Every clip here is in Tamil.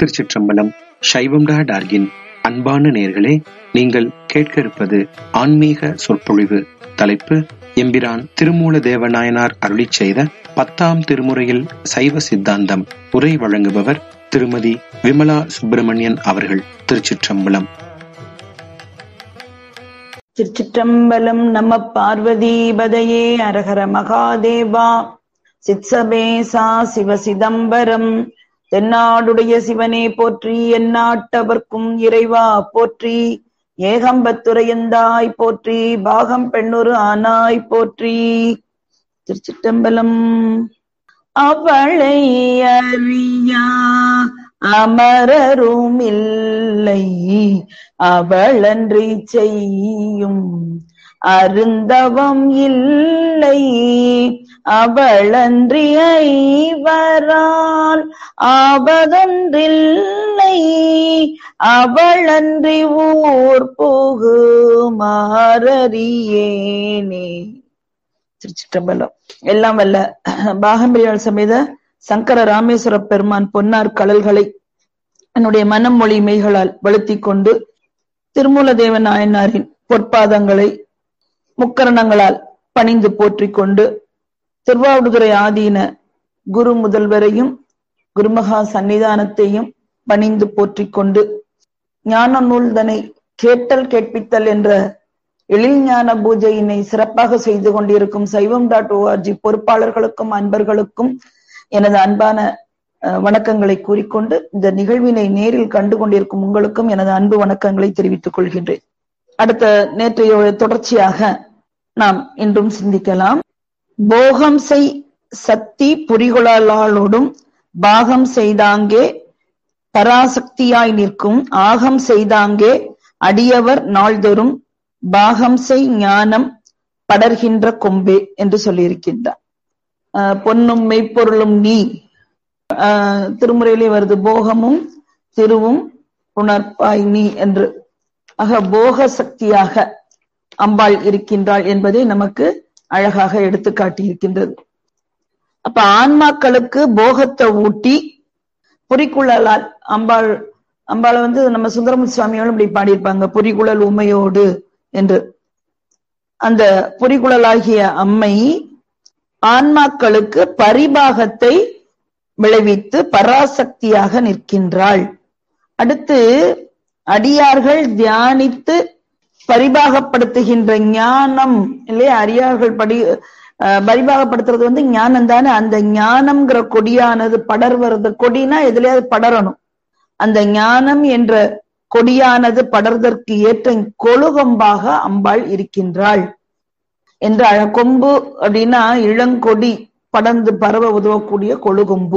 திருச்சிற்றம்பலம் சைவம் டா டார்கின் அன்பான நேர்களே நீங்கள் கேட்க இருப்பது ஆன்மீக சொற்பொழிவு தலைப்பு எம்பிரான் திருமூல தேவநாயனார் அருளிச் செய்த பத்தாம் திருமுறையில் சைவ சித்தாந்தம் உரை வழங்குபவர் திருமதி விமலா சுப்பிரமணியன் அவர்கள் திருச்சிற்றம்பலம் திருச்சிற்றம்பலம் நம பார்வதிபதையே அரஹர மகாதேவா சித்சபேசா சிவ சிதம்பரம் தென்னாடுடைய சிவனே போற்றி எந்நாட்டவர்க்கும் இறைவா போற்றி ஏகம்பத்துரையந்தாய் போற்றி பாகம் பெண்ணுரு ஆனாய் போற்றி திருச்சிற்றம்பலம் அவளை அறியா அமரரும் இல்லை அவளன்றி செய்யும் அருந்தவம் இல்லை அவளன்றி ஐவரால் ஆவதொன்றில்லை அவளன்றி ஊர் புகு மாறறியேனே திருச்சிற்றம்பலம் எல்லாம் வல்ல பாகம்பிரியால் சமேத சங்கர ராமேஸ்வர பெருமான் பொன்னார் கடல்களை என்னுடைய மனம் மொழி மெய்களால் வலுத்திக் கொண்டு திருமூலதேவ நாயனாரின் பொற்பாதங்களை முக்கரணங்களால் பணிந்து போற்றிக் கொண்டு திருவாவடுதுறை ஆதீன குரு முதல்வரையும் குருமகா சன்னிதானத்தையும் பணிந்து போற்றிக் கொண்டு ஞான நூல்தனை கேட்டல் கேட்பித்தல் என்ற எழில்ஞான பூஜையினை சிறப்பாக செய்து கொண்டிருக்கும் சைவம் டாட் ஓஆர்ஜி பொறுப்பாளர்களுக்கும் அன்பர்களுக்கும் எனது அன்பான வணக்கங்களை கூறிக்கொண்டு இந்த நிகழ்வினை நேரில் கண்டு கொண்டிருக்கும் உங்களுக்கும் எனது அன்பு வணக்கங்களை தெரிவித்துக் கொள்கின்றேன் அடுத்த நேற்றைய தொடர்ச்சியாக நாம் இன்றும் சிந்திக்கலாம் போகம் செய் சக்தி புரிகுழலாளோடும் பாகம் செய்தாங்கே பராசக்தியாய் நிற்கும் ஆகம் செய்தாங்கே அடியவர் நாள்தோறும் பாகம் செய் ஞானம் படர்கின்ற கொம்பே என்று சொல்லியிருக்கின்றார் பொன்னும் மெய்ப்பொருளும் நீ திருமுறையிலே வருது போகமும் திருவும் உணர்ப்பாய் நீ என்று ஆக போக சக்தியாக அம்பாள் இருக்கின்றாள் என்பதை நமக்கு அழகாக எடுத்து காட்டியிருக்கின்றது அப்ப ஆன்மாக்களுக்கு போகத்தை ஊட்டி புரிக்குழலால் அம்பாள் அம்பாளை வந்து நம்ம சுந்தரமுத்து சுவாமியோடும் இப்படி பாடியிருப்பாங்க புரிகுழல் உமையோடு என்று அந்த புரிகுழலாகிய அம்மை ஆன்மாக்களுக்கு பரிபாகத்தை விளைவித்து பராசக்தியாக நிற்கின்றாள் அடுத்து அடியார்கள் தியானித்து பரிபாகப்படுத்துகின்ற ஞானம் இல்லையா அடியார்கள் படி பரிபாகப்படுத்துறது வந்து ஞானம் தானே அந்த ஞானம்ங்கிற கொடியானது படர்வது கொடினா எதுலயாவது படரணும் அந்த ஞானம் என்ற கொடியானது படர்தற்கு ஏற்ற கொழுகொம்பாக அம்பாள் இருக்கின்றாள் என்று கொம்பு அப்படின்னா இளங்கொடி படர்ந்து பரவ உதவக்கூடிய கொழுகொம்பு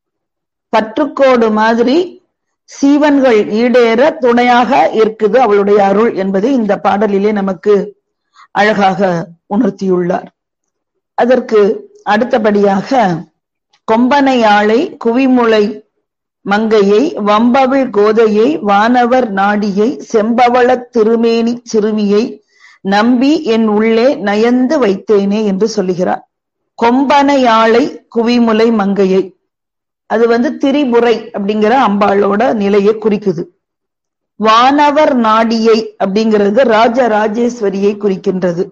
பற்றுக்கோடு மாதிரி சீவன்கள் ஈடேற துணையாக இருக்குது அவளுடைய அருள் என்பதை இந்த பாடலிலே நமக்கு அழகாக உணர்த்தியுள்ளார் அதற்கு அடுத்தபடியாக கொம்பனை ஆளை குவிமுளை மங்கையை வம்பவிழ் கோதையை வானவர் நாடியை செம்பவள திருமேனி சிறுமியை நம்பி என் உள்ளே நயந்து வைத்தேனே என்று சொல்லுகிறார் கொம்பனையாளை குவிமுலை மங்கையை அது வந்து திரிபுரை அப்படிங்கிற அம்பாளோட நிலையை குறிக்குது வானவர் நாடியை அப்படிங்கிறது ராஜ ராஜேஸ்வரியை குறிக்கின்றது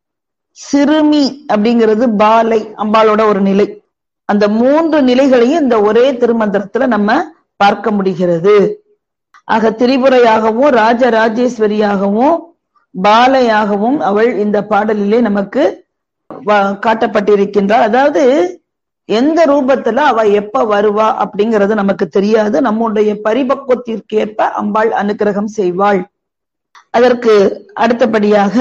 சிறுமி அப்படிங்கிறது பாலை அம்பாளோட ஒரு நிலை அந்த மூன்று நிலைகளையும் இந்த ஒரே திருமந்திரத்துல நம்ம பார்க்க முடிகிறது ஆக திரிபுரையாகவும் ராஜ ராஜேஸ்வரியாகவும் பாலையாகவும் அவள் இந்த பாடலிலே நமக்கு காட்டப்பட்டிருக்கின்றாள் அதாவது எந்த ரூபத்துல அவ எப்ப வருவா அப்படிங்கிறது நமக்கு தெரியாது நம்முடைய பரிபக்குவத்திற்கு ஏற்ப அம்பாள் அனுகிரகம் செய்வாள் அதற்கு அடுத்தபடியாக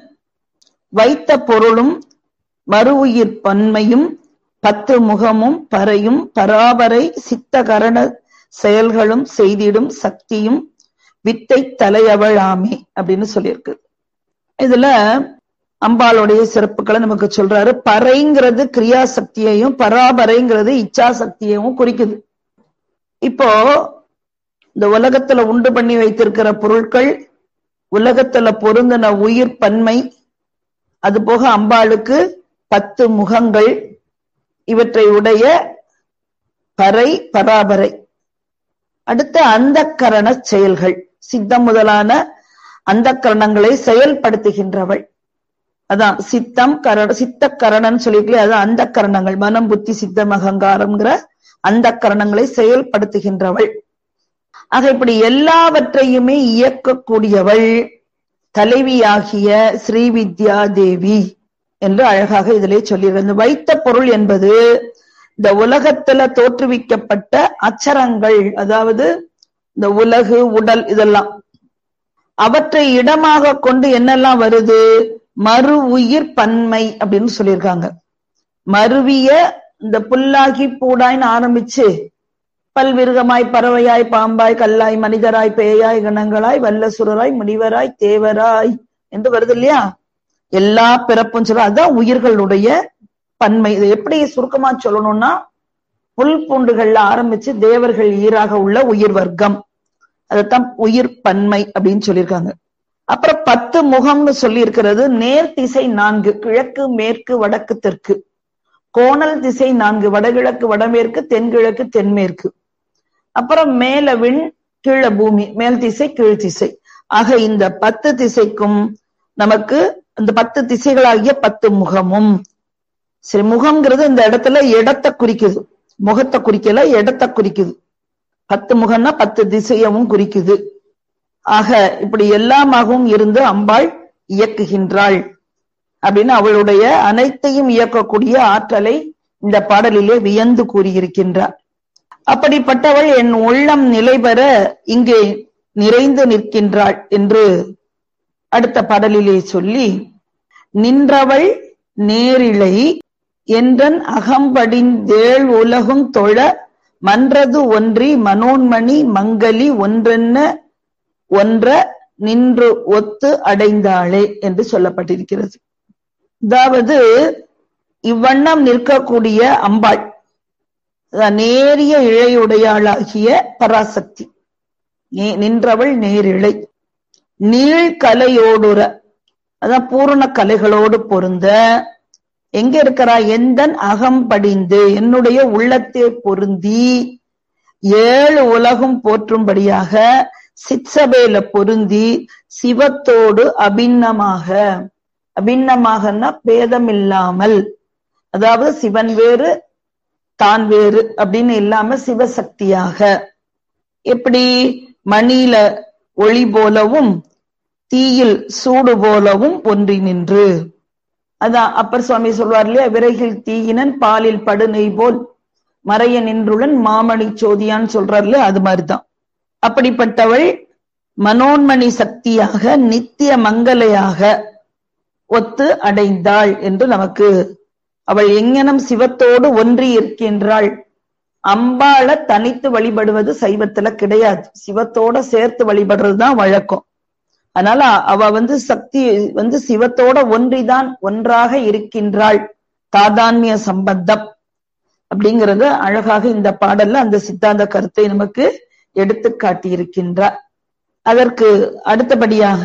வைத்த பொருளும் மறு உயிர் பன்மையும் பத்து முகமும் பறையும் பராபரை சித்தகரண செயல்களும் செய்திடும் சக்தியும் வித்தை தலையவள் ஆமே அப்படின்னு சொல்லியிருக்கு இதுல அம்பாளுடைய சிறப்புகளை நமக்கு சொல்றாரு பறைங்கிறது கிரியா சக்தியையும் பராபரைங்கிறது இச்சா சக்தியையும் குறிக்குது இப்போ இந்த உலகத்துல உண்டு பண்ணி வைத்திருக்கிற பொருட்கள் உலகத்துல பொருந்தின உயிர் பன்மை அது போக அம்பாளுக்கு பத்து முகங்கள் இவற்றை உடைய பறை பராபரை அடுத்த அந்தக்கரண செயல்கள் சித்தம் முதலான அந்தக்கரணங்களை செயல்படுத்துகின்றவள் அதான் சித்தம் கரண சித்த கரணம் சொல்லிக்கலே அதான் அந்த கரணங்கள் மனம் புத்தி சித்தம் அகங்காரம்ங்கிற அந்த கரணங்களை செயல்படுத்துகின்றவள் ஆக இப்படி எல்லாவற்றையுமே இயக்கக்கூடியவள் தலைவியாகிய ஸ்ரீவித்யா தேவி என்று அழகாக இதிலே சொல்லியிருந்தது வைத்த பொருள் என்பது இந்த உலகத்துல தோற்றுவிக்கப்பட்ட அச்சரங்கள் அதாவது இந்த உலகு உடல் இதெல்லாம் அவற்றை இடமாக கொண்டு என்னெல்லாம் வருது மறு உயிர் பன்மை அப்படின்னு சொல்லியிருக்காங்க மருவிய இந்த புல்லாகி பூடாய்னு ஆரம்பிச்சு பல்விருகமாய் பறவையாய் பாம்பாய் கல்லாய் மனிதராய் பேயாய் கணங்களாய் வல்லசுரராய் முனிவராய் தேவராய் என்று வருது இல்லையா எல்லா பிறப்பும் சொல்ல அதுதான் உயிர்களுடைய பன்மை இதை எப்படி சுருக்கமா சொல்லணும்னா புல் பூண்டுகள்ல ஆரம்பிச்சு தேவர்கள் ஈராக உள்ள உயிர் வர்க்கம் அதைத்தான் உயிர் பன்மை அப்படின்னு சொல்லியிருக்காங்க அப்புறம் பத்து முகம்னு சொல்லி இருக்கிறது நேர் திசை நான்கு கிழக்கு மேற்கு வடக்கு தெற்கு கோணல் திசை நான்கு வடகிழக்கு வடமேற்கு தென்கிழக்கு தென்மேற்கு அப்புறம் மேல விண் கீழ பூமி மேல் திசை கீழ் திசை ஆக இந்த பத்து திசைக்கும் நமக்கு இந்த பத்து திசைகளாகிய பத்து முகமும் சரி முகம்ங்கிறது இந்த இடத்துல இடத்தை குறிக்குது முகத்தை குறிக்கல இடத்தை குறிக்குது பத்து முகம்னா பத்து திசையவும் குறிக்குது ஆக இப்படி எல்லாமாகவும் இருந்து அம்பாள் இயக்குகின்றாள் அப்படின்னு அவளுடைய அனைத்தையும் இயக்கக்கூடிய ஆற்றலை இந்த பாடலிலே வியந்து கூறியிருக்கின்றார் அப்படிப்பட்டவள் என் உள்ளம் நிலை பெற இங்கே நிறைந்து நிற்கின்றாள் என்று அடுத்த பாடலிலே சொல்லி நின்றவள் நேரிழை என்றன் அகம்படிந்தேள் உலகும் தொழ மன்றது ஒன்றி மனோன்மணி மங்கலி ஒன்றென்ன ஒன்ற நின்று ஒத்து அடைந்தாளே என்று சொல்லப்பட்டிருக்கிறது அதாவது இவ்வண்ணம் நிற்கக்கூடிய அம்பாள் நேரிய இழையுடையாளாகிய பராசக்தி நின்றவள் நேரிழை நீழ்கலையோடுற அதான் பூரண கலைகளோடு பொருந்த எங்க இருக்கிறா எந்தன் அகம் படிந்து என்னுடைய உள்ளத்தை பொருந்தி ஏழு உலகம் போற்றும்படியாக சிற்சபையில பொருந்தி சிவத்தோடு அபிண்ணமாக அபிண்ணமாகனா பேதம் இல்லாமல் அதாவது சிவன் வேறு தான் வேறு அப்படின்னு இல்லாம சிவசக்தியாக எப்படி மணியில ஒளி போலவும் தீயில் சூடு போலவும் ஒன்றி நின்று அதான் அப்பர் சுவாமி சொல்வார் இல்லையா விறகில் தீயினன் பாலில் படு நெய் போல் மறைய நின்றுடன் மாமணி சோதியான்னு சொல்றார் இல்லையா அது மாதிரிதான் அப்படிப்பட்டவள் மனோன்மணி சக்தியாக நித்திய மங்கலையாக ஒத்து அடைந்தாள் என்று நமக்கு அவள் எங்கனம் சிவத்தோடு ஒன்றி இருக்கின்றாள் அம்பாள தனித்து வழிபடுவது சைவத்துல கிடையாது சிவத்தோட சேர்த்து வழிபடுறதுதான் வழக்கம் அதனால அவ வந்து சக்தி வந்து சிவத்தோட ஒன்றிதான் ஒன்றாக இருக்கின்றாள் தாதான்மிய சம்பந்தம் அப்படிங்கறது அழகாக இந்த பாடல்ல அந்த சித்தாந்த கருத்தை நமக்கு எடுத்து காட்டியிருக்கின்றார் அதற்கு அடுத்தபடியாக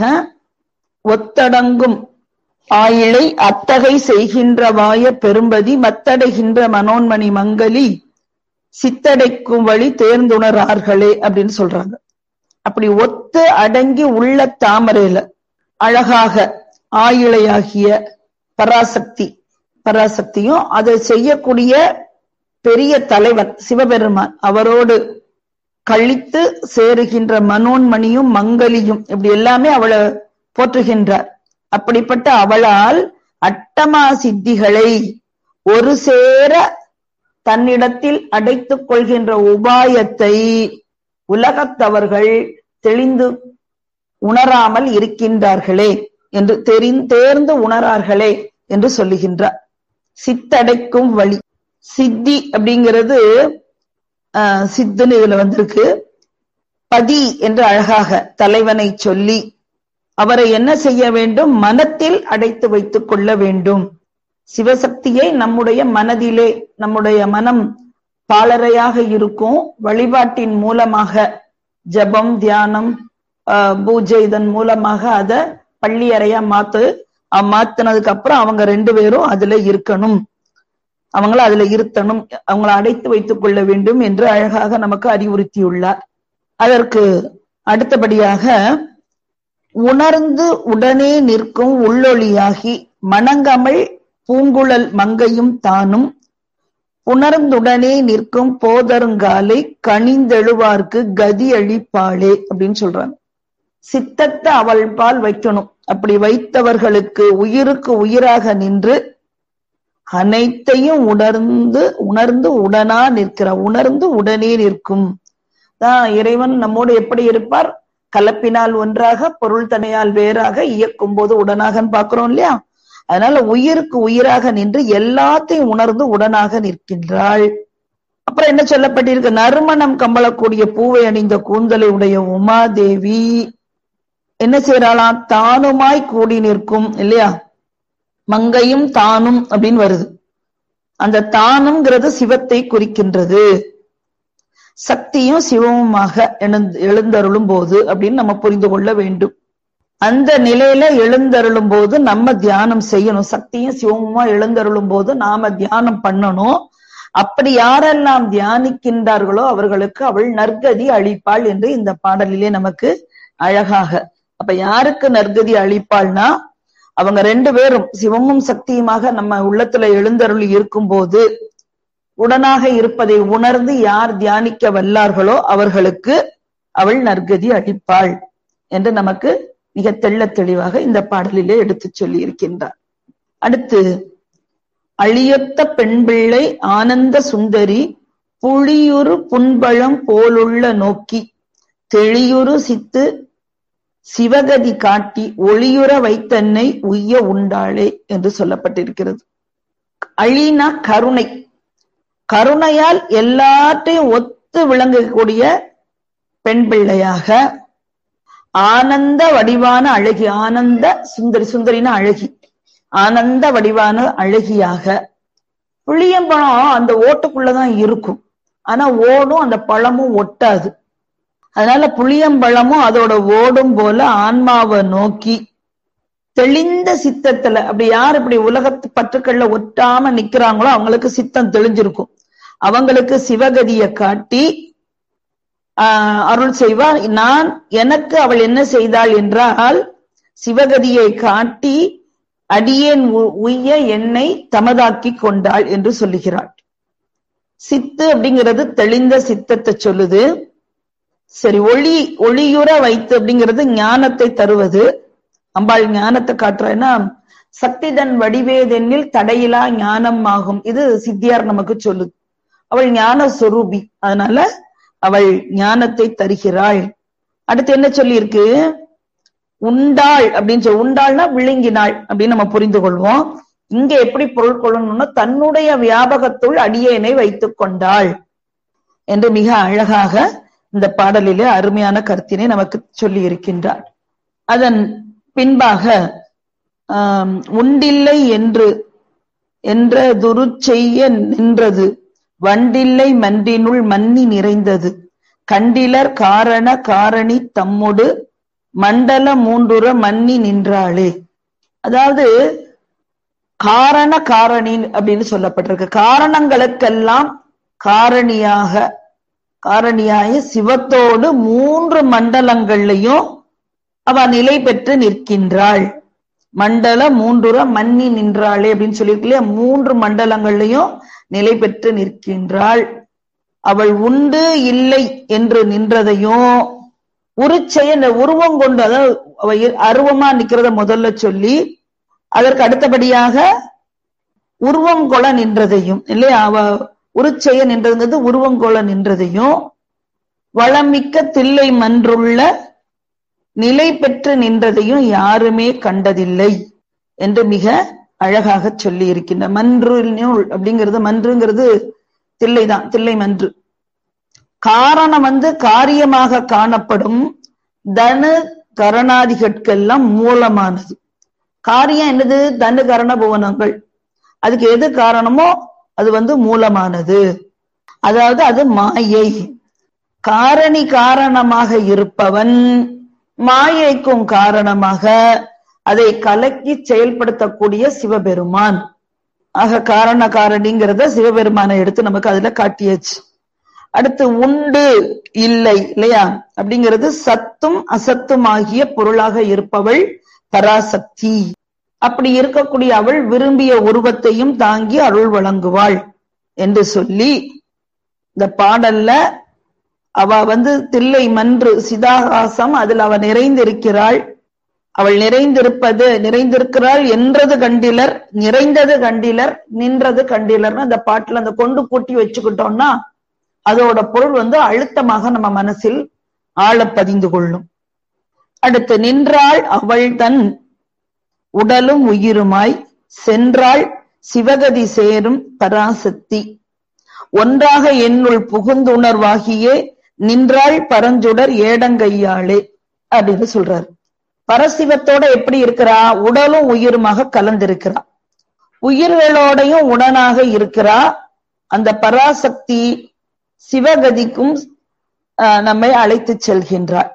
ஒத்தடங்கும் ஆயிழை அத்தகை செய்கின்றவாய பெரும்பதி மத்தடைகின்ற மனோன்மணி மங்கலி சித்தடைக்கும் வழி தேர்ந்துணரார்களே அப்படின்னு சொல்றாங்க அப்படி ஒத்து அடங்கி உள்ள தாமரையில அழகாக ஆயிழையாகிய பராசக்தி பராசக்தியும் அதை செய்யக்கூடிய பெரிய தலைவன் சிவபெருமான் அவரோடு கழித்து சேருகின்ற மனோன்மணியும் மங்கலியும் இப்படி எல்லாமே அவளை போற்றுகின்றார் அப்படிப்பட்ட அவளால் அட்டமா சித்திகளை ஒரு சேர தன்னிடத்தில் அடைத்துக் கொள்கின்ற உபாயத்தை உலகத்தவர்கள் தெளிந்து உணராமல் இருக்கின்றார்களே என்று தெரி தேர்ந்து உணரார்களே என்று சொல்லுகின்றார் சித்தடைக்கும் வழி சித்தி அப்படிங்கிறது ஆஹ் சித்துன்னு இதுல வந்திருக்கு பதி என்று அழகாக தலைவனை சொல்லி அவரை என்ன செய்ய வேண்டும் மனத்தில் அடைத்து வைத்துக் கொள்ள வேண்டும் சிவசக்தியை நம்முடைய மனதிலே நம்முடைய மனம் பாலரையாக இருக்கும் வழிபாட்டின் மூலமாக ஜபம் தியானம் பூஜை இதன் மூலமாக அத பள்ளி அறையா மாத்து மாத்தினதுக்கு அப்புறம் அவங்க ரெண்டு பேரும் அதுல இருக்கணும் அவங்கள அதுல இருத்தணும் அவங்கள அடைத்து வைத்துக் கொள்ள வேண்டும் என்று அழகாக நமக்கு அறிவுறுத்தியுள்ளார் அதற்கு அடுத்தபடியாக உணர்ந்து உடனே நிற்கும் உள்ளொளியாகி மணங்கமள் பூங்குழல் மங்கையும் தானும் உணர்ந்துடனே நிற்கும் போதருங்காலை கனிந்தெழுவார்க்கு கதி அழிப்பாளே அப்படின்னு சொல்றாங்க சித்தத்தை அவள் பால் வைக்கணும் அப்படி வைத்தவர்களுக்கு உயிருக்கு உயிராக நின்று அனைத்தையும் உணர்ந்து உணர்ந்து உடனா நிற்கிற உணர்ந்து உடனே நிற்கும் தான் இறைவன் நம்மோடு எப்படி இருப்பார் கலப்பினால் ஒன்றாக பொருள் தனையால் வேறாக இயக்கும் போது உடனாகன்னு பாக்குறோம் இல்லையா அதனால உயிருக்கு உயிராக நின்று எல்லாத்தையும் உணர்ந்து உடனாக நிற்கின்றாள் அப்புறம் என்ன சொல்லப்பட்டிருக்கு நறுமணம் கம்பளக்கூடிய பூவை அணிந்த கூந்தலை உடைய உமாதேவி என்ன செய்யறாளாம் தானுமாய் கூடி நிற்கும் இல்லையா மங்கையும் தானும் அப்படின்னு வருது அந்த தானுங்கிறது சிவத்தை குறிக்கின்றது சக்தியும் சிவமுமாக எழுந்தருளும் போது அப்படின்னு நம்ம புரிந்து கொள்ள வேண்டும் அந்த நிலையில எழுந்தருளும் போது நம்ம தியானம் செய்யணும் சக்தியும் சிவமுமா எழுந்தருளும் போது நாம தியானம் பண்ணணும் அப்படி யாரெல்லாம் தியானிக்கின்றார்களோ அவர்களுக்கு அவள் நற்கதி அளிப்பாள் என்று இந்த பாடலிலே நமக்கு அழகாக அப்ப யாருக்கு நற்கதி அளிப்பாள்னா அவங்க ரெண்டு பேரும் சிவமும் சக்தியுமாக நம்ம உள்ளத்துல எழுந்தருளி இருக்கும் போது உடனாக இருப்பதை உணர்ந்து யார் தியானிக்க வல்லார்களோ அவர்களுக்கு அவள் நற்கதி அளிப்பாள் என்று நமக்கு மிக தெள்ள தெளிவாக இந்த பாடலிலே எடுத்து சொல்லி இருக்கின்றார் அடுத்து அழியொத்த பெண் பிள்ளை ஆனந்த சுந்தரி புளியுறு புண்பழம் போலுள்ள நோக்கி தெளியுறு சித்து சிவகதி காட்டி ஒளியுற வைத்தன்னை உய்ய உண்டாளே என்று சொல்லப்பட்டிருக்கிறது அழினா கருணை கருணையால் எல்லாற்றையும் ஒத்து விளங்கக்கூடிய பெண் பிள்ளையாக ஆனந்த வடிவான அழகி ஆனந்த சுந்தரி சுந்தரின அழகி ஆனந்த வடிவான அழகியாக புளியம்பழம் அந்த ஓட்டுக்குள்ளதான் இருக்கும் ஆனா ஓடும் அந்த பழமும் ஒட்டாது அதனால புளியம்பழமும் அதோட ஓடும் போல ஆன்மாவை நோக்கி தெளிந்த சித்தத்துல அப்படி யார் இப்படி உலகத்து பற்றுக்கள்ல ஒட்டாம நிக்கிறாங்களோ அவங்களுக்கு சித்தம் தெளிஞ்சிருக்கும் அவங்களுக்கு சிவகதிய காட்டி ஆஹ் அருள் செய்வார் நான் எனக்கு அவள் என்ன செய்தாள் என்றால் சிவகதியை காட்டி அடியேன் உய்ய என்னை தமதாக்கி கொண்டாள் என்று சொல்லுகிறாள் சித்து அப்படிங்கிறது தெளிந்த சித்தத்தை சொல்லுது சரி ஒளி ஒளியுற வைத்து அப்படிங்கிறது ஞானத்தை தருவது அம்பாள் ஞானத்தை காட்டுறேன்னா சக்திதன் வடிவேதென்னில் தடையிலா ஞானம் ஆகும் இது சித்தியார் நமக்கு சொல்லுது அவள் ஞான சொரூபி அதனால அவள் ஞானத்தை தருகிறாள் அடுத்து என்ன சொல்லியிருக்கு உண்டாள் அப்படின்னு சொல்லி உண்டாள்னா விழுங்கினாள் அப்படின்னு நம்ம புரிந்து கொள்வோம் இங்க எப்படி பொருள் கொள்ளணும்னா தன்னுடைய வியாபகத்துள் அடியேனை வைத்துக் கொண்டாள் என்று மிக அழகாக இந்த பாடலிலே அருமையான கருத்தினை நமக்கு சொல்லி இருக்கின்றார் அதன் பின்பாக ஆஹ் உண்டில்லை என்று என்ற துரு செய்ய நின்றது வண்டில்லை மன்றினுள் மன்னி நிறைந்தது கண்டிலர் காரண காரணி தம்மொடு மண்டல மூன்றுற மன்னி நின்றாளே அதாவது காரண காரணி அப்படின்னு சொல்லப்பட்டிருக்கு காரணங்களுக்கெல்லாம் காரணியாக காரணியாய சிவத்தோடு மூன்று மண்டலங்கள்லையும் அவ நிலை பெற்று நிற்கின்றாள் மண்டல மூன்றுற மன்னி நின்றாளே அப்படின்னு சொல்லியிருக்கு இல்லையா மூன்று மண்டலங்கள்லையும் நிலை பெற்று நிற்கின்றாள் அவள் உண்டு இல்லை என்று நின்றதையும் உருச்செய இந்த உருவம் கொண்டு அதாவது அவ அருவமா நிக்கிறத முதல்ல சொல்லி அதற்கு அடுத்தபடியாக உருவம் கொல நின்றதையும் இல்லையா அவ உருச்செய நின்றதுங்கிறது உருவம் கொல நின்றதையும் வளமிக்க தில்லை மன்றுள்ள நிலை பெற்று நின்றதையும் யாருமே கண்டதில்லை என்று மிக அழகாக சொல்லி இருக்கின்ற மன்று அப்படிங்கிறது மன்றுங்கிறது தில்லைதான் தில்லை மன்று காரணம் வந்து காரியமாக காணப்படும் தனு கரணாதிகட்கெல்லாம் மூலமானது காரியம் என்னது தனு கரண புவனங்கள் அதுக்கு எது காரணமோ அது வந்து மூலமானது அதாவது அது மாயை காரணி காரணமாக இருப்பவன் மாயைக்கும் காரணமாக அதை கலக்கி செயல்படுத்தக்கூடிய சிவபெருமான் ஆக காரண காரணிங்கிறத சிவபெருமானை எடுத்து நமக்கு அதுல காட்டியாச்சு அடுத்து உண்டு இல்லை இல்லையா அப்படிங்கிறது சத்தும் அசத்தும் ஆகிய பொருளாக இருப்பவள் பராசக்தி அப்படி இருக்கக்கூடிய அவள் விரும்பிய உருவத்தையும் தாங்கி அருள் வழங்குவாள் என்று சொல்லி இந்த பாடல்ல அவ வந்து தில்லை மன்று சிதாகாசம் அதில் அவ நிறைந்திருக்கிறாள் அவள் நிறைந்திருப்பது நிறைந்திருக்கிறாள் என்றது கண்டிலர் நிறைந்தது கண்டிலர் நின்றது கண்டிலர்னு அந்த பாட்டுல அந்த கொண்டு கூட்டி வச்சுக்கிட்டோம்னா அதோட பொருள் வந்து அழுத்தமாக நம்ம மனசில் ஆழ பதிந்து கொள்ளும் அடுத்து நின்றாள் அவள் தன் உடலும் உயிருமாய் சென்றாள் சிவகதி சேரும் பராசக்தி ஒன்றாக என்னுள் புகுந்துணர்வாகியே நின்றாள் பரஞ்சுடர் ஏடங்கையாளே அப்படின்னு சொல்றாரு பரசிவத்தோட எப்படி இருக்கிறா உடலும் உயிருமாக கலந்திருக்கிறா உயிர்களோடையும் உடனாக இருக்கிறா அந்த பராசக்தி சிவகதிக்கும் நம்மை அழைத்து செல்கின்றாள்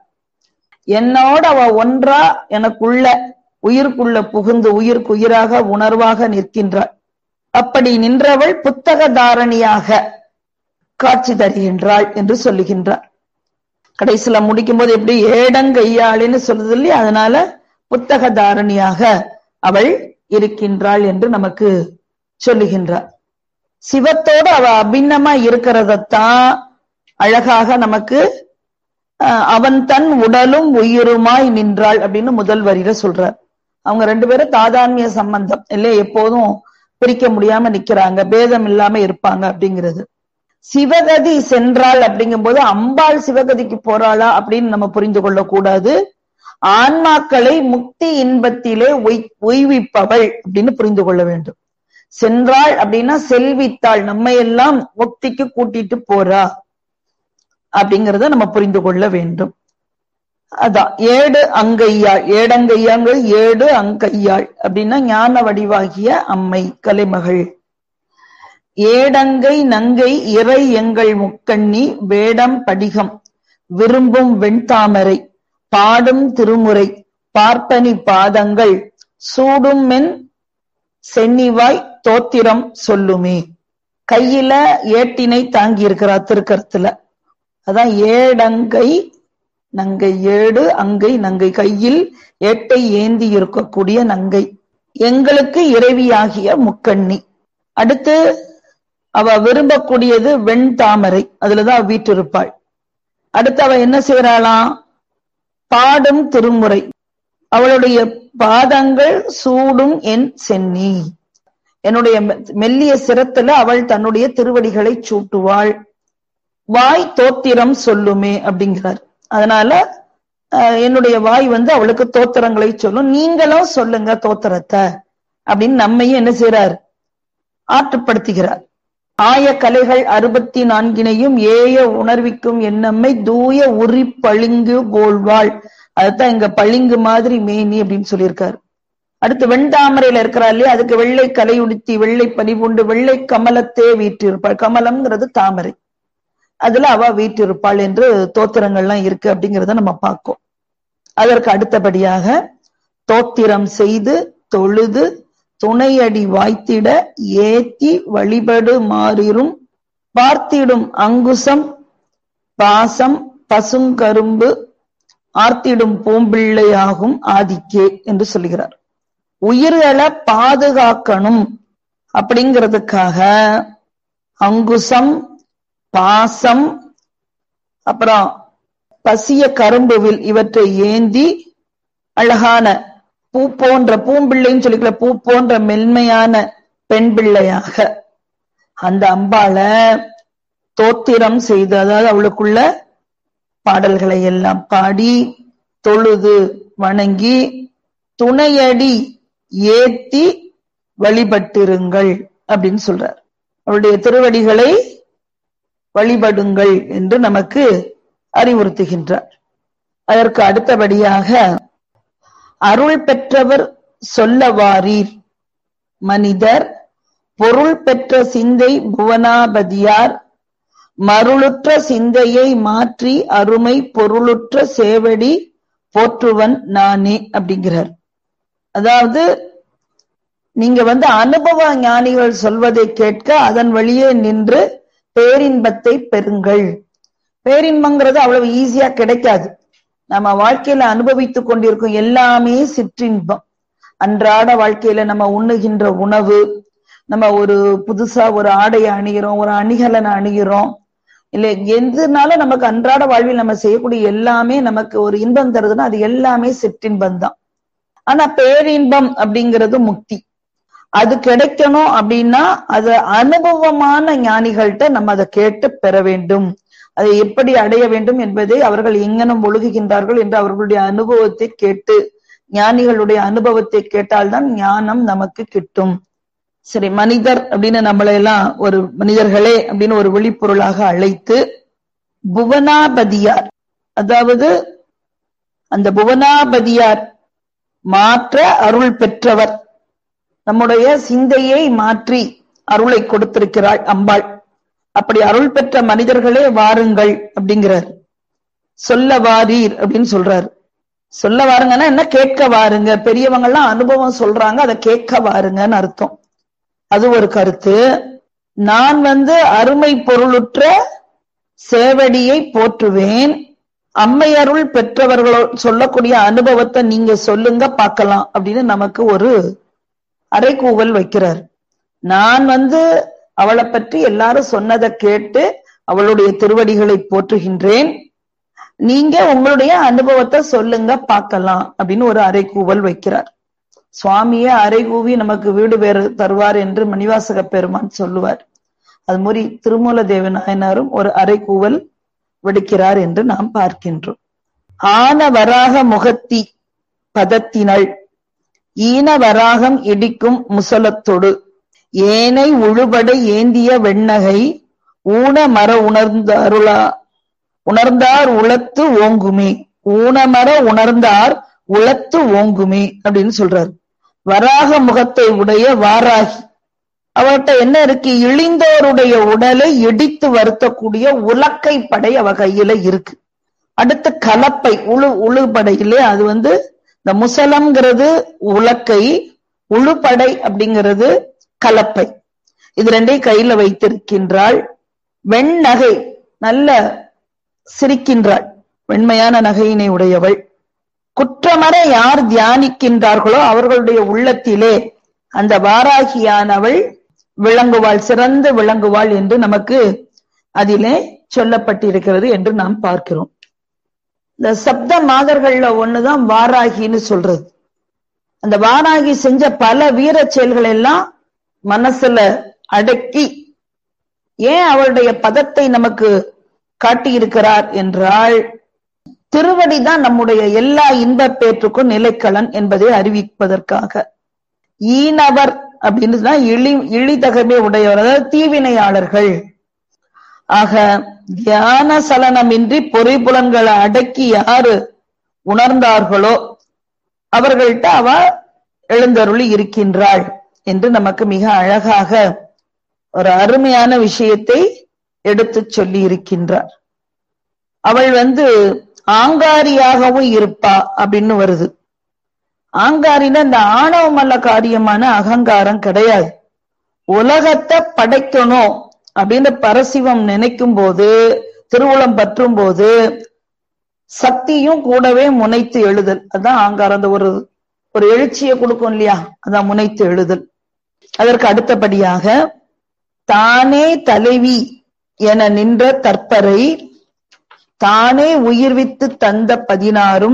என்னோட அவ ஒன்றா எனக்குள்ள உயிர்க்குள்ள புகுந்து உயிருக்கு உயிராக உணர்வாக நிற்கின்றாள் அப்படி நின்றவள் புத்தக தாரணியாக காட்சி தருகின்றாள் என்று சொல்லுகின்றார் கடைசியில முடிக்கும் போது எப்படி ஏடங்கையாளின்னு சொல்றது இல்லையா அதனால புத்தக தாரணியாக அவள் இருக்கின்றாள் என்று நமக்கு சொல்லுகின்றார் சிவத்தோடு அவ அபிண்ணமா இருக்கிறதத்தான் அழகாக நமக்கு அவன் தன் உடலும் உயிருமாய் நின்றாள் அப்படின்னு முதல் வரியில சொல்றார் அவங்க ரெண்டு பேரும் தாதான்மிய சம்பந்தம் இல்லையா எப்போதும் பிரிக்க முடியாம நிக்கிறாங்க பேதம் இல்லாம இருப்பாங்க அப்படிங்கிறது சிவகதி சென்றாள் அப்படிங்கும் போது அம்பாள் சிவகதிக்கு போறாளா அப்படின்னு நம்ம புரிந்து கொள்ளக்கூடாது ஆன்மாக்களை முக்தி இன்பத்திலே உய்விப்பவள் அப்படின்னு புரிந்து கொள்ள வேண்டும் சென்றாள் அப்படின்னா செல்வித்தாள் நம்ம எல்லாம் முக்திக்கு கூட்டிட்டு போறா அப்படிங்கறத நம்ம புரிந்து கொள்ள வேண்டும் அதான் ஏடு அங்கையாள் ஏடங்கையாங்கள் ஏடு அங்கையாள் அப்படின்னா ஞான வடிவாகிய அம்மை கலைமகள் ஏடங்கை நங்கை இறை எங்கள் முக்கண்ணி வேடம் படிகம் விரும்பும் வெண்தாமரை பாடும் திருமுறை பார்ப்பனி பாதங்கள் சூடும் மென் சென்னிவாய் தோத்திரம் சொல்லுமே கையில ஏட்டினை தாங்கி இருக்கிறா திருக்கரத்துல அதான் ஏடங்கை நங்கை ஏடு அங்கை நங்கை கையில் ஏட்டை ஏந்தி இருக்கக்கூடிய நங்கை எங்களுக்கு இறைவியாகிய முக்கண்ணி அடுத்து அவ விரும்பக்கூடியது வெண் தாமரை அதுலதான் வீட்டிருப்பாள் அடுத்து அவ என்ன செய்யறாளாம் பாடும் திருமுறை அவளுடைய பாதங்கள் சூடும் என் சென்னி என்னுடைய மெல்லிய சிரத்துல அவள் தன்னுடைய திருவடிகளை சூட்டுவாள் வாய் தோத்திரம் சொல்லுமே அப்படிங்கிறார் அதனால என்னுடைய வாய் வந்து அவளுக்கு தோத்திரங்களை சொல்லும் நீங்களும் சொல்லுங்க தோத்திரத்தை அப்படின்னு நம்மையும் என்ன செய்யறார் ஆற்றுப்படுத்துகிறார் ஆய கலைகள் அறுபத்தி நான்கினையும் ஏய உணர்விக்கும் என்னம்மை தூய உரி பளிங்கு போல்வாள் அதுதான் இங்க பளிங்கு மாதிரி மேனி அப்படின்னு சொல்லியிருக்காரு அடுத்து வெண்தாமரையில இருக்கிறா இல்லையா அதுக்கு வெள்ளை கலை உடுத்தி வெள்ளை பனிபுண்டு வெள்ளை கமலத்தே வீற்றிருப்பாள் கமலம்ங்கிறது தாமரை அதுல அவ வீட்டிருப்பாள் என்று தோத்திரங்கள்லாம் இருக்கு அப்படிங்கிறத நம்ம பார்க்கோம் அதற்கு அடுத்தபடியாக தோத்திரம் செய்து தொழுது துணையடி வாய்த்திட ஏத்தி வழிபடு மாறிரும் பார்த்திடும் அங்குசம் பாசம் பசுங்கரும்பு ஆர்த்திடும் பூம்பிள்ளையாகும் ஆதிக்கே என்று சொல்லுகிறார் உயிர்களை பாதுகாக்கணும் அப்படிங்கிறதுக்காக அங்குசம் பாசம் அப்புறம் பசிய கரும்புவில் இவற்றை ஏந்தி அழகான பூ போன்ற பூம்பிள்ளைன்னு சொல்லிக்கல பூ போன்ற மென்மையான பெண் பிள்ளையாக அந்த அம்பாள தோத்திரம் செய்து அதாவது அவளுக்குள்ள பாடல்களை எல்லாம் பாடி தொழுது வணங்கி துணையடி ஏத்தி வழிபட்டிருங்கள் அப்படின்னு சொல்றார் அவளுடைய திருவடிகளை வழிபடுங்கள் என்று நமக்கு அறிவுறுத்துகின்றார் அதற்கு அடுத்தபடியாக அருள் பெற்றவர் சொல்லவாரீர் மனிதர் பொருள் பெற்ற சிந்தை புவனாபதியார் மருளுற்ற சிந்தையை மாற்றி அருமை பொருளுற்ற சேவடி போற்றுவன் நானே அப்படிங்கிறார் அதாவது நீங்க வந்து அனுபவ ஞானிகள் சொல்வதை கேட்க அதன் வழியே நின்று பேரின்பத்தை பெறுங்கள் பேரின்பங்கிறது அவ்வளவு ஈஸியா கிடைக்காது நம்ம வாழ்க்கையில அனுபவித்துக் கொண்டிருக்கும் எல்லாமே சிற்றின்பம் அன்றாட வாழ்க்கையில நம்ம உண்ணுகின்ற உணவு நம்ம ஒரு புதுசா ஒரு ஆடையை அணிகிறோம் ஒரு அணிகலனை அணிகிறோம் இல்ல எதுனாலும் நமக்கு அன்றாட வாழ்வில் நம்ம செய்யக்கூடிய எல்லாமே நமக்கு ஒரு இன்பம் தருதுன்னா அது எல்லாமே சிற்றின்பம் தான் ஆனா பேரின்பம் அப்படிங்கிறது முக்தி அது கிடைக்கணும் அப்படின்னா அது அனுபவமான ஞானிகள்கிட்ட நம்ம அதை கேட்டு பெற வேண்டும் அதை எப்படி அடைய வேண்டும் என்பதை அவர்கள் எங்கனும் ஒழுகுகின்றார்கள் என்று அவர்களுடைய அனுபவத்தை கேட்டு ஞானிகளுடைய அனுபவத்தை கேட்டால்தான் ஞானம் நமக்கு கிட்டும் சரி மனிதர் அப்படின்னு நம்மளை எல்லாம் ஒரு மனிதர்களே அப்படின்னு ஒரு விழிப்பொருளாக அழைத்து புவனாபதியார் அதாவது அந்த புவனாபதியார் மாற்ற அருள் பெற்றவர் நம்முடைய சிந்தையை மாற்றி அருளை கொடுத்திருக்கிறாள் அம்பாள் அப்படி அருள் பெற்ற மனிதர்களே வாருங்கள் அப்படிங்கிறார் சொல்ல வாரீர் அப்படின்னு சொல்றாரு சொல்ல வாருங்கன்னா என்ன கேட்க வாருங்க பெரியவங்க எல்லாம் அனுபவம் சொல்றாங்க அதை கேட்க வாருங்கன்னு அர்த்தம் அது ஒரு கருத்து நான் வந்து அருமை பொருளுற்ற சேவடியை போற்றுவேன் அம்மையருள் பெற்றவர்களோ சொல்லக்கூடிய அனுபவத்தை நீங்க சொல்லுங்க பார்க்கலாம் அப்படின்னு நமக்கு ஒரு அரைக்கூவல் வைக்கிறார் நான் வந்து அவளை பற்றி எல்லாரும் சொன்னதை கேட்டு அவளுடைய திருவடிகளை போற்றுகின்றேன் நீங்க உங்களுடைய அனுபவத்தை சொல்லுங்க பார்க்கலாம் அப்படின்னு ஒரு அரைக்கூவல் வைக்கிறார் சுவாமியே அரைகூவி நமக்கு வீடு வேறு தருவார் என்று மணிவாசக பெருமான் சொல்லுவார் அது மாதிரி திருமூல தேவ நாயனாரும் ஒரு அரைக்கூவல் விடுக்கிறார் என்று நாம் பார்க்கின்றோம் ஆன வராக முகத்தி பதத்தினள் ஈன வராகம் இடிக்கும் முசலத்தொடு ஏனை உழுபடை ஏந்திய வெண்ணகை ஊன மர உணர்ந்த அருளா உணர்ந்தார் உளத்து ஓங்குமே ஊனமர உணர்ந்தார் உளத்து ஓங்குமே அப்படின்னு சொல்றாரு வராக முகத்தை உடைய வாராகி அவர்கிட்ட என்ன இருக்கு இழிந்தோருடைய உடலை இடித்து வருத்தக்கூடிய உலக்கை படை அவ கையில இருக்கு அடுத்து கலப்பை உழு உழுபடையிலே அது வந்து இந்த முசலம்ங்கிறது உலக்கை உழுபடை அப்படிங்கிறது கலப்பை இது ரெண்டையும் கையில வைத்திருக்கின்றாள் வெண்ணகை நல்ல சிரிக்கின்றாள் வெண்மையான நகையினை உடையவள் குற்றமற யார் தியானிக்கின்றார்களோ அவர்களுடைய உள்ளத்திலே அந்த வாராகியானவள் விளங்குவாள் சிறந்து விளங்குவாள் என்று நமக்கு அதிலே சொல்லப்பட்டிருக்கிறது என்று நாம் பார்க்கிறோம் இந்த சப்த மாதர்கள்ல ஒண்ணுதான் வாராகின்னு சொல்றது அந்த வாராகி செஞ்ச பல வீர செயல்கள் எல்லாம் மனசுல அடக்கி ஏன் அவளுடைய பதத்தை நமக்கு காட்டியிருக்கிறார் என்றால் திருவடி தான் நம்முடைய எல்லா இன்பப் பேற்றுக்கும் நிலைக்களன் என்பதை அறிவிப்பதற்காக ஈனவர் அப்படின்னு தான் இழி இழிதகமே உடையவர் அதாவது தீவினையாளர்கள் ஆக தியான சலனமின்றி பொறிபுலன்களை அடக்கி யாரு உணர்ந்தார்களோ அவர்கள்ட்ட அவ எழுந்தருளி இருக்கின்றாள் என்று நமக்கு மிக அழகாக ஒரு அருமையான விஷயத்தை எடுத்துச் சொல்லி இருக்கின்றார் அவள் வந்து ஆங்காரியாகவும் இருப்பா அப்படின்னு வருது ஆங்காரின இந்த ஆணவம் அல்ல காரியமான அகங்காரம் கிடையாது உலகத்தை படைக்கணும் அப்படின்னு பரசிவம் நினைக்கும் போது திருவுளம் பற்றும் போது சக்தியும் கூடவே முனைத்து எழுதல் அதான் ஆங்காரம் அந்த ஒரு ஒரு எழுச்சியை கொடுக்கும் இல்லையா அதான் முனைத்து எழுதல் அதற்கு அடுத்தபடியாக தானே தலைவி என நின்ற தற்பரை தானே உயிர்வித்து தந்த பதினாறும்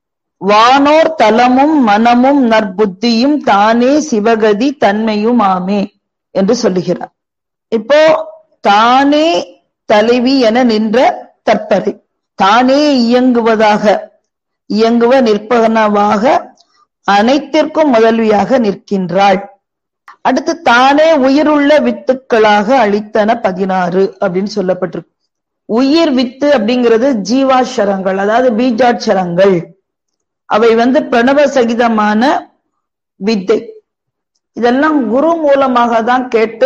வானோர் தலமும் மனமும் நற்புத்தியும் தானே சிவகதி தன்மையும் ஆமே என்று சொல்லுகிறார் இப்போ தானே தலைவி என நின்ற தற்பரை தானே இயங்குவதாக இயங்குவ நிற்பனவாக அனைத்திற்கும் முதல்வியாக நிற்கின்றாள் அடுத்து தானே உயிருள்ள வித்துக்களாக அளித்தன பதினாறு அப்படின்னு சொல்லப்பட்டிருக்கு உயிர் வித்து அப்படிங்கிறது ஜீவாட்சரங்கள் அதாவது பீஜாட்சரங்கள் அவை வந்து பிரணவ சகிதமான வித்தை இதெல்லாம் குரு மூலமாக தான் கேட்டு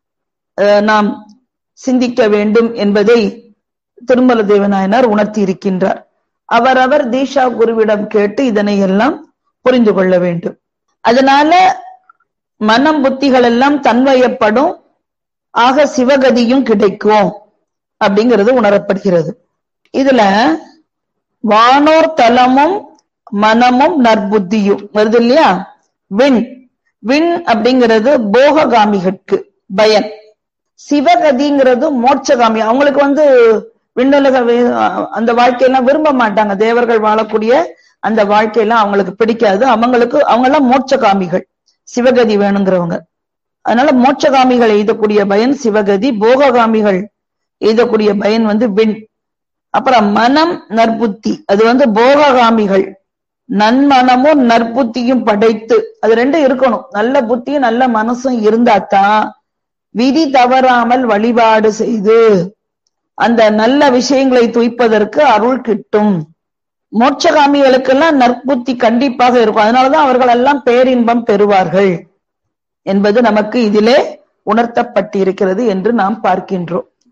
நாம் சிந்திக்க வேண்டும் என்பதை திருமல தேவநாயனார் உணர்த்தி இருக்கின்றார் அவரவர் தீஷா குருவிடம் கேட்டு இதனை எல்லாம் புரிந்து கொள்ள வேண்டும் அதனால மனம் புத்திகள் எல்லாம் தன்வயப்படும் ஆக சிவகதியும் கிடைக்கும் அப்படிங்கிறது உணரப்படுகிறது இதுல வானோர் தலமும் மனமும் நற்புத்தியும் வருது இல்லையா விண் விண் அப்படிங்கிறது போககாமிகளுக்கு பயன் சிவகதிங்கிறது மோட்சகாமி அவங்களுக்கு வந்து விண்ணுலக வி- அந்த வாழ்க்கையெல்லாம் விரும்ப மாட்டாங்க தேவர்கள் வாழக்கூடிய அந்த வாழ்க்கையெல்லாம் அவங்களுக்கு பிடிக்காது அவங்களுக்கு அவங்க எல்லாம் மோட்சகாமிகள் சிவகதி வேணுங்கிறவங்க அதனால மோட்சகாமிகள் எய்தக்கூடிய பயன் சிவகதி போககாமிகள் எய்தக்கூடிய பயன் வந்து விண் அப்புறம் மனம் நற்புத்தி அது வந்து போககாமிகள் நன்மனமும் நற்புத்தியும் படைத்து அது ரெண்டும் இருக்கணும் நல்ல புத்தியும் நல்ல மனசும் இருந்தாதான் விதி தவறாமல் வழிபாடு செய்து அந்த நல்ல விஷயங்களை துய்ப்பதற்கு அருள் கிட்டும் மோட்சகாமிகளுக்கெல்லாம் நற்புத்தி கண்டிப்பாக இருக்கும் அதனாலதான் அவர்கள் எல்லாம் பேரின்பம் பெறுவார்கள் என்பது நமக்கு இதிலே உணர்த்தப்பட்டிருக்கிறது என்று நாம் பார்க்கின்றோம்